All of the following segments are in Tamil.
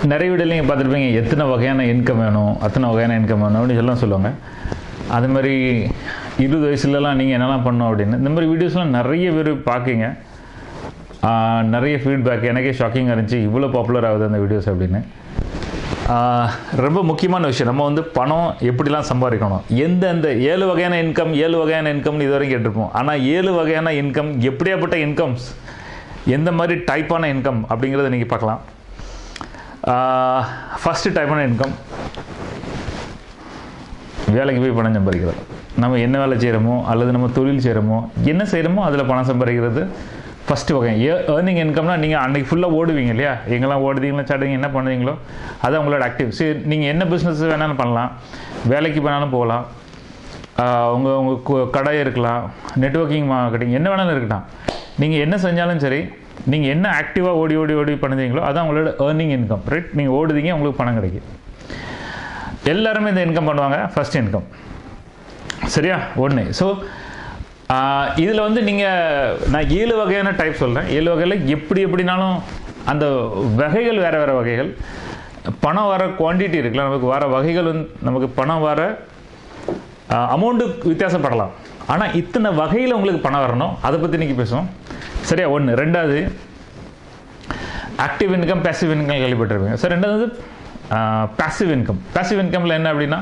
நிறைய வீடியோவில் நீங்கள் பார்த்துருப்பீங்க எத்தனை வகையான இன்கம் வேணும் அத்தனை வகையான இன்கம் வேணும் அப்படின்னு எல்லாம் சொல்லுவாங்க அது மாதிரி இருபது வயசுலலாம் நீங்கள் என்னெல்லாம் பண்ணணும் அப்படின்னு இந்த மாதிரி வீடியோஸ்லாம் நிறைய பேர் பார்க்குங்க ஆஹ் நிறைய ஃபீட்பேக் எனக்கே ஷாக்கிங்காக இருந்துச்சு இவ்வளோ பாப்புலர் ஆகுது அந்த வீடியோஸ் அப்படின்னு ஆஹ் ரொம்ப முக்கியமான விஷயம் நம்ம வந்து பணம் எப்படிலாம் சம்பாதிக்கணும் எந்தெந்த ஏழு வகையான இன்கம் ஏழு வகையான இன்கம்னு இது வரைக்கும் கேட்டிருப்போம் ஆனால் ஏழு வகையான இன்கம் எப்படியாப்பட்ட இன்கம்ஸ் எந்த மாதிரி டைப்பான இன்கம் அப்படிங்கிறத நீங்கள் பார்க்கலாம் ஃபஸ்ட்டு டைப்பான இன்கம் வேலைக்கு போய் பணம் சம்பாதிக்கிறது நம்ம என்ன வேலை செய்கிறோமோ அல்லது நம்ம தொழில் செய்கிறோமோ என்ன செய்கிறோமோ அதில் பணம் சம்பாதிக்கிறது ஃபஸ்ட்டு வகை ஏ ஏர்னிங் இன்கம்னா நீங்கள் அன்றைக்கி ஃபுல்லாக ஓடுவீங்க இல்லையா எங்கெல்லாம் ஓடுதீங்களோ சாடுவீங்க என்ன பண்ணுவீங்களோ அது உங்களோட ஆக்டிவ் சரி நீங்கள் என்ன பிஸ்னஸ் வேணாலும் பண்ணலாம் வேலைக்கு வேணாலும் போகலாம் உங்கள் உங்கள் கடை இருக்கலாம் நெட்ஒர்க்கிங் மார்க்கெட்டிங் என்ன வேணாலும் இருக்கலாம் நீங்கள் என்ன செஞ்சாலும் சரி நீங்கள் என்ன ஆக்டிவாக ஓடி ஓடி ஓடி பண்ணுறீங்களோ அதான் உங்களோட ஏர்னிங் இன்கம் ரைட் நீங்கள் ஓடுதீங்க உங்களுக்கு பணம் கிடைக்கும் எல்லாருமே இந்த இன்கம் பண்ணுவாங்க ஃபர்ஸ்ட் இன்கம் சரியா ஒன்று ஸோ இதில் வந்து நீங்கள் நான் ஏழு வகையான டைப் சொல்கிறேன் ஏழு வகையில் எப்படி எப்படினாலும் அந்த வகைகள் வேறு வேறு வகைகள் பணம் வர குவான்டிட்டி இருக்குல்ல நமக்கு வர வகைகள் வந்து நமக்கு பணம் வர அமௌண்ட்டு வித்தியாசப்படலாம் ஆனால் இத்தனை வகையில் உங்களுக்கு பணம் வரணும் அதை பற்றி இன்றைக்கி பேசுவோம் சரியா ஒன்று ரெண்டாவது ஆக்டிவ் இன்கம் பேசிவ் இன்கம் கேள்விப்பட்டிருப்பீங்க சார் ரெண்டாவது பேசிவ் இன்கம் பேசிவ் இன்கமில் என்ன அப்படின்னா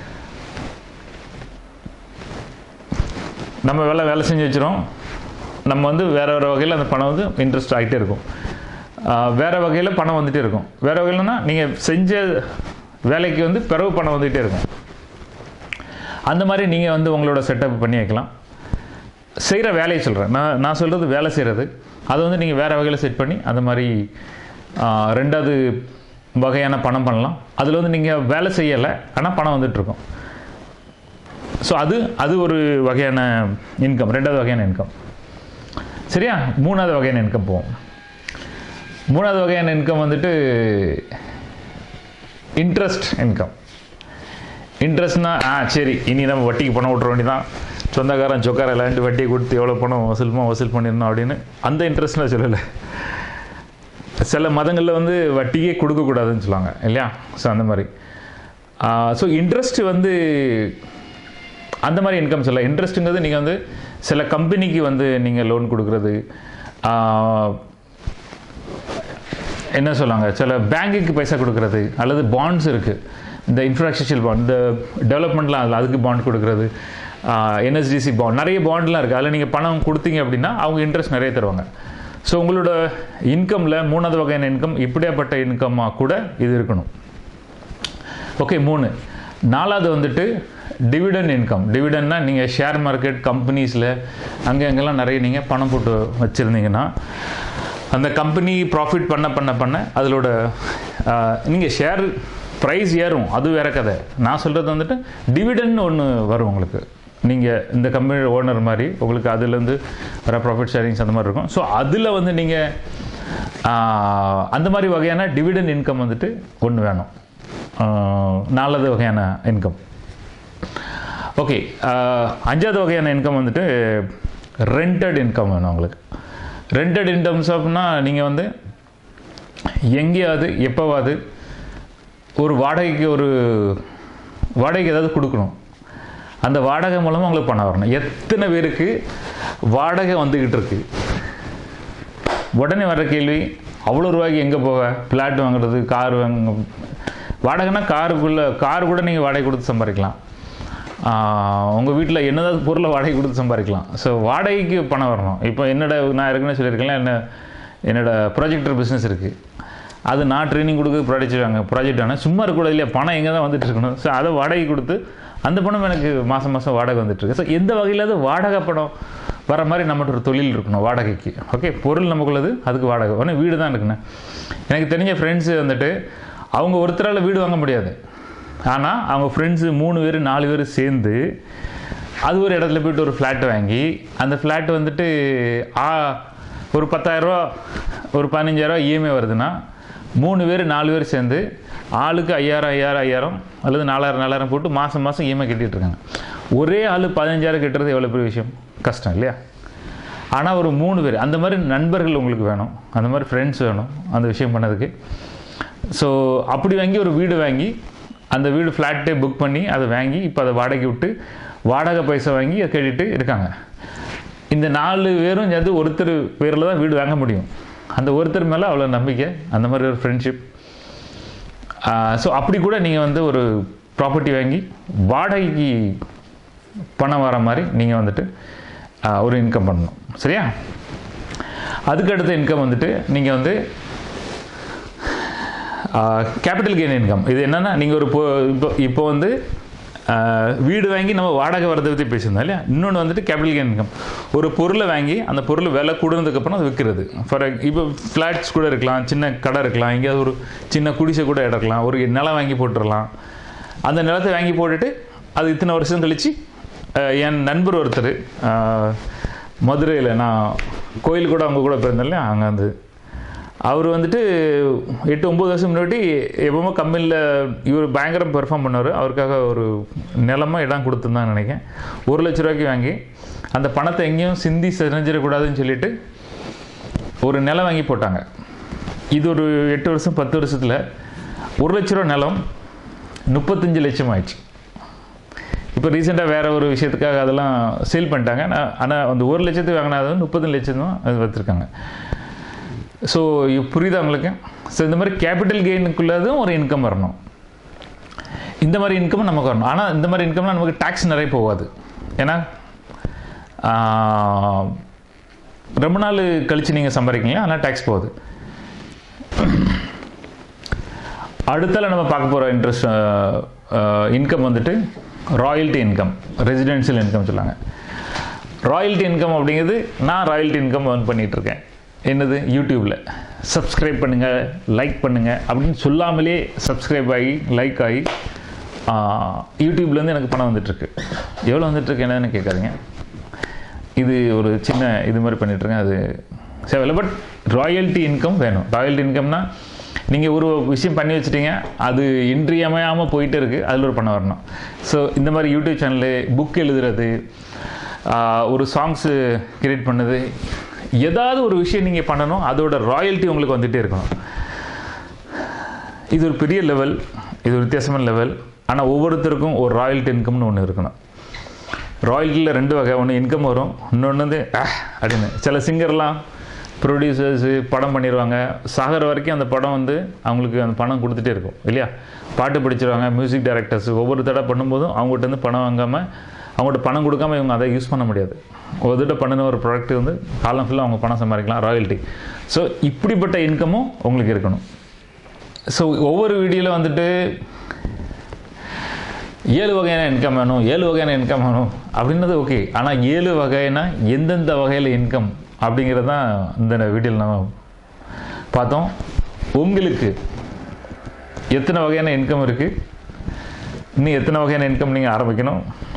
நம்ம வேலை வேலை செஞ்சு வச்சிரும் நம்ம வந்து வேற வேறு வகையில் அந்த பணம் வந்து இன்ட்ரெஸ்ட் ஆகிட்டே இருக்கும் வேறு வகையில் பணம் வந்துகிட்டே இருக்கும் வேறு வகையில்னா நீங்கள் செஞ்ச வேலைக்கு வந்து பிறகு பணம் வந்துகிட்டே இருக்கும் அந்த மாதிரி நீங்கள் வந்து உங்களோட செட்டப் பண்ணி வைக்கலாம் செய்கிற வேலையை சொல்கிறேன் நான் நான் சொல்கிறது வேலை செய்கிறது அதை வந்து நீங்கள் வேறு வகையில் செட் பண்ணி அந்த மாதிரி ரெண்டாவது வகையான பணம் பண்ணலாம் அதில் வந்து நீங்கள் வேலை செய்யலை ஆனால் பணம் வந்துட்டுருக்கும் ஸோ அது அது ஒரு வகையான இன்கம் ரெண்டாவது வகையான இன்கம் சரியா மூணாவது வகையான இன்கம் போவோம் மூணாவது வகையான இன்கம் வந்துட்டு இன்ட்ரெஸ்ட் இன்கம் இன்ட்ரெஸ்ட்னா ஆ சரி இனி நம்ம வட்டிக்கு பணம் விட்ற வேண்டியதான் சொந்தக்காரன் சொக்கார விளையாண்டு வட்டியை கொடுத்து எவ்வளோ பணம் வசூலுமா வசூல் பண்ணிடணும் அப்படின்னு அந்த இன்ட்ரெஸ்ட்லாம் சொல்லலை சில மதங்களில் வந்து வட்டியே கொடுக்கக்கூடாதுன்னு சொல்லுவாங்க இல்லையா ஸோ அந்த மாதிரி ஸோ இன்ட்ரெஸ்ட் வந்து அந்த மாதிரி இன்கம் சொல்ல இன்ட்ரெஸ்ட்டுங்கிறது நீங்கள் வந்து சில கம்பெனிக்கு வந்து நீங்கள் லோன் கொடுக்குறது என்ன சொல்லுவாங்க சில பேங்குக்கு பைசா கொடுக்குறது அல்லது பாண்ட்ஸ் இருக்குது இந்த இன்ஃப்ராஸ்ட்ரக்சர் பாண்ட் இந்த டெவலப்மெண்ட்லாம் அதில் அதுக்கு பாண்ட் கொடுக்குறது என்எஸ்டிசி பாண்ட் நிறைய பாண்ட்லாம் இருக்குது அதில் நீங்கள் பணம் கொடுத்தீங்க அப்படின்னா அவங்க இன்ட்ரெஸ்ட் நிறைய தருவாங்க ஸோ உங்களோட இன்கமில் மூணாவது வகையான இன்கம் இப்படியாப்பட்ட இன்கம்மாக கூட இது இருக்கணும் ஓகே மூணு நாலாவது வந்துட்டு டிவிடன் இன்கம் டிவிடன்னா நீங்கள் ஷேர் மார்க்கெட் கம்பெனிஸில் அங்கே அங்கெல்லாம் நிறைய நீங்கள் பணம் போட்டு வச்சுருந்தீங்கன்னா அந்த கம்பெனி ப்ராஃபிட் பண்ண பண்ண பண்ண அதிலோட நீங்கள் ஷேர் ப்ரைஸ் ஏறும் அது வேற கதை நான் சொல்கிறது வந்துட்டு டிவிடன் ஒன்று வரும் உங்களுக்கு நீங்கள் இந்த கம்பெனியோட ஓனர் மாதிரி உங்களுக்கு அதுலேருந்து வர ப்ராஃபிட் ஷேரிங்ஸ் அந்த மாதிரி இருக்கும் ஸோ அதில் வந்து நீங்கள் அந்த மாதிரி வகையான டிவிடன் இன்கம் வந்துட்டு ஒன்று வேணும் நாலாவது வகையான இன்கம் ஓகே அஞ்சாவது வகையான இன்கம் வந்துட்டு ரெண்டட் இன்கம் வேணும் உங்களுக்கு ரெண்டட் இன்கம்ஸ் அப்படின்னா நீங்கள் வந்து எங்கேயாவது எப்போவாது ஒரு வாடகைக்கு ஒரு வாடகைக்கு ஏதாவது கொடுக்கணும் அந்த வாடகை மூலமாக உங்களுக்கு பணம் வரணும் எத்தனை பேருக்கு வாடகை வந்துக்கிட்டு இருக்கு உடனே வர கேள்வி அவ்வளோ ரூபாய்க்கு எங்கே போக ஃப்ளாட் வாங்குறது கார் வாங்க வாடகைனா காருக்குள்ளே கார் கூட நீங்கள் வாடகை கொடுத்து சம்பாதிக்கலாம் உங்கள் வீட்டில் என்னதாவது பொருளை வாடகை கொடுத்து சம்பாதிக்கலாம் ஸோ வாடகைக்கு பணம் வரணும் இப்போ என்னோட நான் ஏற்கனவே சொல்லியிருக்கேன் என்ன என்னோடய ப்ராஜெக்டர் பிஸ்னஸ் இருக்குது அது நான் ட்ரைனிங் கொடுக்க ப்ராஜெக்ட் வாங்க ப்ராஜெக்ட் ஆனால் சும்மா இருக்கக்கூடாது இல்லையா பணம் எங்கே தான் வந்துட்டு இருக்கணும் ஸோ அதை வாடகை கொடுத்து அந்த பணம் எனக்கு மாதம் மாதம் வாடகை வந்துட்டுருக்கு ஸோ எந்த வகையிலாவது வாடகை பணம் வர மாதிரி நம்மகிட்ட ஒரு தொழில் இருக்கணும் வாடகைக்கு ஓகே பொருள் நமக்குள்ளது அதுக்கு வாடகை ஒன்று வீடு தான் இருக்குண்ணே எனக்கு தெரிஞ்ச ஃப்ரெண்ட்ஸு வந்துட்டு அவங்க ஒருத்தரால் வீடு வாங்க முடியாது ஆனால் அவங்க ஃப்ரெண்ட்ஸு மூணு பேர் நாலு பேர் சேர்ந்து அது ஒரு இடத்துல போய்ட்டு ஒரு ஃப்ளாட் வாங்கி அந்த ஃப்ளாட் வந்துட்டு ஒரு பத்தாயிரரூவா ஒரு பதினஞ்சாயிரரூவா இஎம்ஐ வருதுன்னா மூணு பேர் நாலு பேர் சேர்ந்து ஆளுக்கு ஐயாயிரம் ஐயாயிரம் ஐயாயிரம் அல்லது நாலாயிரம் நாலாயிரம் போட்டு மாதம் மாதம் இஎம்ஐ கட்டிகிட்டு இருக்காங்க ஒரே ஆள் பதினஞ்சாயிரம் கட்டுறது எவ்வளோ பெரிய விஷயம் கஷ்டம் இல்லையா ஆனால் ஒரு மூணு பேர் அந்த மாதிரி நண்பர்கள் உங்களுக்கு வேணும் அந்த மாதிரி ஃப்ரெண்ட்ஸ் வேணும் அந்த விஷயம் பண்ணதுக்கு ஸோ அப்படி வாங்கி ஒரு வீடு வாங்கி அந்த வீடு ஃப்ளாட்டே புக் பண்ணி அதை வாங்கி இப்போ அதை வாடகை விட்டு வாடகை பைசா வாங்கி அதை கேட்டுட்டு இருக்காங்க இந்த நாலு பேரும் சேர்ந்து ஒருத்தர் பேரில் தான் வீடு வாங்க முடியும் அந்த ஒருத்தர் மேலே அவ்வளோ நம்பிக்கை அந்த மாதிரி ஒரு ஃப்ரெண்ட்ஷிப் ஸோ அப்படி கூட நீங்கள் வந்து ஒரு ப்ராப்பர்ட்டி வாங்கி வாடகைக்கு பணம் வர மாதிரி நீங்கள் வந்துட்டு ஆஹ், ஒரு இன்கம் பண்ணணும் சரியா அதுக்கு அடுத்த இன்கம் வந்துட்டு நீங்கள் வந்து கேபிட்டல் கெயின் இன்கம் இது என்னென்னா நீங்கள் ஒரு இப்போ இப்போ இப்போ வந்து ஆஹ், வீடு வாங்கி நம்ம வாடகை வரதை பற்றி பேசியிருந்தோம் இல்லையா இன்னொன்று வந்துட்டு கேபிட்டல் கெயின் இன்கம் ஒரு பொருளை வாங்கி அந்த பொருள் விலை கூடுனதுக்கப்புறம் அது விற்கிறது ஃபார் இப்போ ஃப்ளாட்ஸ் கூட இருக்கலாம் சின்ன கடை இருக்கலாம் எங்கேயாவது ஒரு சின்ன குடிசை கூட இடக்கலாம் ஒரு நிலம் வாங்கி போட்டுடலாம் அந்த நிலத்தை வாங்கி போட்டுட்டு அது இத்தனை வருஷம் கழித்து என் நண்பர் ஒருத்தர் மதுரையில் நான் கோயில் கூட அவங்க கூட பிறந்தேன் இல்லையா அங்கே வந்து அவர் வந்துட்டு எட்டு ஒம்பது வருஷம் முன்னாடி எப்பவுமே கம்பெனியில் இவர் பயங்கரம் பெர்ஃபார்ம் பண்ணார் அவருக்காக ஒரு நிலமா இடம் கொடுத்துருந்தான்னு நினைக்கிறேன் ஒரு லட்ச ரூபாய்க்கு வாங்கி அந்த பணத்தை எங்கேயும் சிந்தி செஞ்சிடக்கூடாதுன்னு சொல்லிட்டு ஒரு நிலம் வாங்கி போட்டாங்க இது ஒரு எட்டு வருஷம் பத்து வருஷத்தில் ஒரு லட்ச ரூபா நிலம் முப்பத்தஞ்சு லட்சம் ஆயிடுச்சு இப்போ ரீசெண்டாக வேற ஒரு விஷயத்துக்காக அதெல்லாம் சேல் பண்ணிட்டாங்க ஆனால் அந்த ஒரு லட்சத்துக்கு வாங்கினது முப்பத்தஞ்சு லட்சம் தான் அது வச்சுருக்காங்க ஸோ புரியுதா உங்களுக்கு ஸோ இந்த மாதிரி கேபிட்டல் கெயினுக்குள்ளதும் ஒரு இன்கம் வரணும் இந்த மாதிரி இன்கம் நமக்கு வரணும் ஆனால் இந்த மாதிரி இன்கம்லாம் நமக்கு டேக்ஸ் நிறைய போகாது ஏன்னா ஆஹ், ரொம்ப நாள் கழித்து நீங்கள் சம்பாதிக்கீங்க ஆனால் டேக்ஸ் போகுது அடுத்தால நம்ம பார்க்க போகிற இன்ட்ரெஸ்ட் இன்கம் வந்துட்டு ராயல்ட்டி இன்கம் ரெசிடென்ஷியல் இன்கம் சொல்லுவாங்க ராயல்ட்டி இன்கம் அப்படிங்கிறது நான் ராயல்ட்டி இன்கம் earn பண்ணிட்டு இருக்கேன் என்னது யூடியூப்பில் சப்ஸ்கிரைப் பண்ணுங்கள் லைக் பண்ணுங்கள் அப்படின்னு சொல்லாமலே சப்ஸ்கிரைப் ஆகி லைக் ஆகி ஆஹ், யூடியூப்லேருந்து எனக்கு பணம் வந்துட்டுருக்கு எவ்வளோ வந்துட்டுருக்கு என்னன்னு கேட்காதீங்க இது ஒரு சின்ன இது மாதிரி பண்ணிட்டுருக்கேன் அது சேவையில் பட் ராயல்ட்டி இன்கம் வேணும் ராயல்ட்டி இன்கம்னா நீங்கள் ஒரு விஷயம் பண்ணி வச்சிட்டீங்க அது இன்றியமையாமல் போயிட்டே இருக்குது அதில் ஒரு பணம் வரணும் ஸோ இந்த மாதிரி யூடியூப் சேனலு புக் எழுதுறது ஆஹ், ஒரு சாங்ஸு கிரியேட் பண்ணது ஏதாவது ஒரு விஷயம் நீங்கள் பண்ணணும் அதோட ராயல்ட்டி உங்களுக்கு வந்துகிட்டே இருக்கணும் இது ஒரு பெரிய லெவல் இது ஒரு வித்தியாசமான லெவல் ஆனால் ஒவ்வொருத்தருக்கும் ஒரு ராயல்ட்டி இன்கம்னு ஒன்று இருக்கணும் ராயல்ட்டியில் ரெண்டு வகை ஒன்று இன்கம் வரும் இன்னொன்று வந்து "அஹ்" அப்படின்னு சில சிங்கர்லாம் ப்ரொடியூசர்ஸு படம் பண்ணிடுவாங்க சாகிற வரைக்கும் அந்த படம் வந்து அவங்களுக்கு அந்த பணம் கொடுத்துட்டே இருக்கும் இல்லையா பாட்டு படிச்சிருவாங்க மியூசிக் டைரக்டர்ஸ் ஒவ்வொரு தடவை பண்ணும்போதும் அவங்ககிட்ட இருந்து பணம் வாங்காமல் அவங்கள்ட்ட பணம் கொடுக்காம இவங்க அதை யூஸ் பண்ண முடியாது ஒரு தடவை பண்ணின ஒரு ப்ராடக்ட் வந்து காலம் ஃபுல்லாக அவங்க பணம் சம்பாதிக்கலாம் ராயல்ட்டி ஸோ இப்படிப்பட்ட இன்கமும் உங்களுக்கு இருக்கணும் ஸோ ஒவ்வொரு வீடியோவில் வந்துட்டு ஏழு வகையான இன்கம் வேணும் ஏழு வகையான இன்கம் வேணும் அப்படின்றது ஓகே ஆனால் ஏழு வகைனா எந்தெந்த வகையில் இன்கம் அப்படிங்கிறது தான் இந்த வீடியோவில் நம்ம பார்த்தோம் உங்களுக்கு எத்தனை வகையான இன்கம் இருக்குது இன்னும் எத்தனை வகையான இன்கம் நீங்கள் ஆரம்பிக்கணும்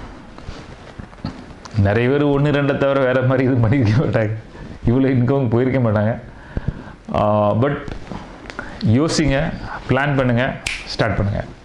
நிறைய பேர் ஒன்று ரெண்டை தவிர வேறு மாதிரி இது பண்ணியிருக்க மாட்டாங்க இவ்வளோ இன்கம் போயிருக்க மாட்டாங்க பட் யோசிங்க பிளான் பண்ணுங்கள் ஸ்டார்ட் பண்ணுங்கள்